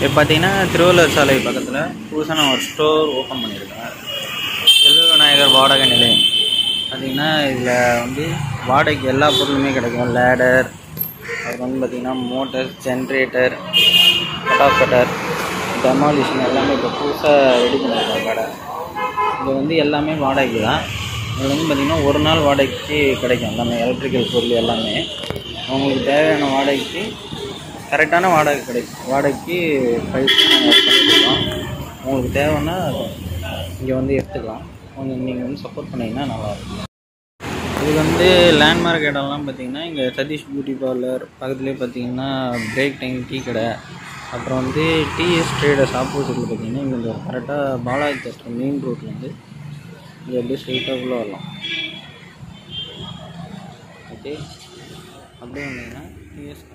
இப்போ பார்த்தீங்கன்னா திருவள்ளுவர் சாலை பக்கத்தில் புதுசாக நான் ஒரு ஸ்டோர் ஓப்பன் பண்ணியிருக்கேன் செல்வ விநாயகர் வாடகை நிலையம் பார்த்தீங்கன்னா இதில் வந்து வாடகைக்கு எல்லா பொருளுமே கிடைக்கும் லேடர் அப்புறம் வந்து பார்த்திங்கன்னா motor generator cut cutter demolition எல்லாமே இப்போ புதுசாக ரெடி பண்ணியிருக்காங்க கடை இங்கே வந்து எல்லாமே வாடகைக்கு தான் இதில் வந்து பார்த்திங்கன்னா ஒரு நாள் வாடகைக்கு கிடைக்கும் எல்லாமே எலக்ட்ரிக்கல் பொருள் எல்லாமே உங்களுக்கு தேவையான வாடகைக்கு கரெக்டான வாடகை கிடைக்கும் வாடகைக்கு ப்ரைஸ் நாங்கள் பண்ணிக்கலாம் உங்களுக்கு தேவைன்னா இங்கே வந்து எடுத்துக்கலாம் கொஞ்சம் நீங்கள் வந்து சப்போர்ட் பண்ணிங்கன்னா நல்லாயிருக்கும் இது வந்து லேண்ட்மார்க் இடம்லாம் பார்த்தீங்கன்னா இங்கே சதீஷ் பியூட்டி பார்லர் பக்கத்துலேயே பார்த்தீங்கன்னா பிரேக் டைம் டீ கடை அப்புறம் வந்து டிஎஸ் ட்ரேடர்ஸ் ஆப்போசிட்டில் பார்த்தீங்கன்னா இங்கே இந்த கரெக்டாக பாலாஜி தேட்டர் மெயின் ரோட்லேருந்து இங்கே அப்படியே ஸ்ட்ரெயிட்டாக உள்ளே வரலாம் ஓகே அப்படியே வந்தீங்கன்னா டிஎஸ்